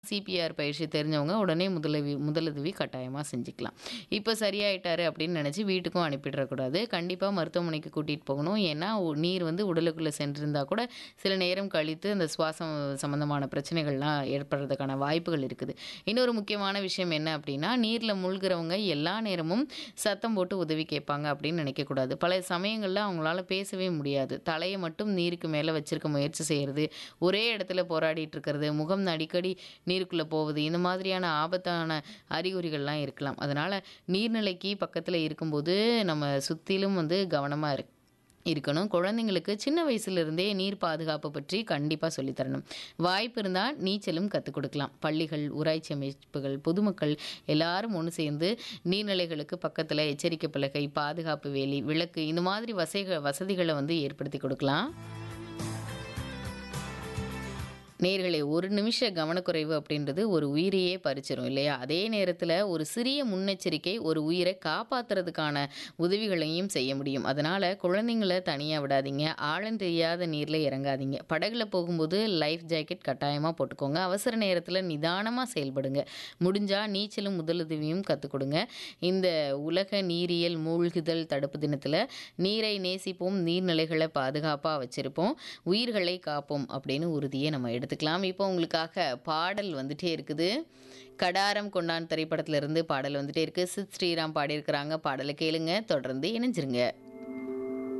CPR பயிற்சி தெரிஞ்சவங்க உடனே முதலுதவி முதலுதவி கட்டாயமாக செஞ்சுக்கலாம் இப்போ சரியாயிட்டாரு அப்படின்னு நினச்சி வீட்டுக்கும் அனுப்பிடக்கூடாது கண்டிப்பாக மருத்துவமனைக்கு கூட்டிகிட்டு போகணும் ஏன்னா உ- நீர் வந்து உடலுக்குள்ளே சென்றிருந்தா கூட சில நேரம் கழித்து அந்த சுவாசம் சம்மந்தமான பிரச்சனைகள்லாம் ஏற்படுறதுக்கான வாய்ப்புகள் இருக்குது இன்னொரு முக்கியமான விஷயம் என்ன அப்படின்னா நீரில் மூழ்கிறவங்க எல்லா நேரமும் சத்தம் போட்டு உதவி கேட்பாங்க அப்படின்னு நினைக்கக்கூடாது பல சமயங்களில் அவங்களால பேசவே முடியாது தலையை மட்டும் நீருக்கு மேலே வச்சிருக்க முயற்சி செய்கிறது ஒரே இடத்துல போராடிட்டு இருக்கிறது முகம் அடிக்கடி நீருக்குள்ளே போவது இந்த மாதிரியான ஆபத்தான அறிகுறிகள்லாம் இருக்கலாம் அதனால் நீர்நிலைக்கு பக்கத்தில் இருக்கும்போது நம்ம சுற்றிலும் வந்து கவனமாக இருக்கு இருக்கணும் குழந்தைங்களுக்கு சின்ன வயசுலேருந்தே நீர் பாதுகாப்பு பற்றி கண்டிப்பாக சொல்லித்தரணும் வாய்ப்பு இருந்தால் நீச்சலும் கற்றுக் கொடுக்கலாம் பள்ளிகள் ஊராட்சி அமைப்புகள் பொதுமக்கள் எல்லாரும் ஒன்று சேர்ந்து நீர்நிலைகளுக்கு பக்கத்தில் எச்சரிக்கை பலகை பாதுகாப்பு வேலி விளக்கு இந்த மாதிரி வசைக வசதிகளை வந்து ஏற்படுத்தி கொடுக்கலாம் நேர்களே ஒரு நிமிஷ கவனக்குறைவு அப்படின்றது ஒரு உயிரையே பறிச்சிரும் இல்லையா அதே நேரத்தில் ஒரு சிறிய முன்னெச்சரிக்கை ஒரு உயிரை காப்பாற்றுறதுக்கான உதவிகளையும் செய்ய முடியும் அதனால் குழந்தைங்கள தனியாக விடாதீங்க ஆழம் தெரியாத நீரில் இறங்காதீங்க படகுல போகும்போது லைஃப் ஜாக்கெட் கட்டாயமாக போட்டுக்கோங்க அவசர நேரத்தில் நிதானமாக செயல்படுங்க முடிஞ்சால் நீச்சலும் முதலுதவியும் கற்றுக் கொடுங்க இந்த உலக நீரியல் மூழ்குதல் தடுப்பு தினத்தில் நீரை நேசிப்போம் நீர்நிலைகளை பாதுகாப்பாக வச்சுருப்போம் உயிர்களை காப்போம் அப்படின்னு உறுதியை நம்ம எடுத்துக்கலாம் இப்போ உங்களுக்காக பாடல் வந்துட்டே இருக்குது கடாரம் கொண்டான் திரைப்படத்துல இருந்து பாடல் வந்துட்டே இருக்கு சித் ஸ்ரீராம் பாடியிருக்கிறாங்க பாடலை கேளுங்க தொடர்ந்து இணைஞ்சிருங்க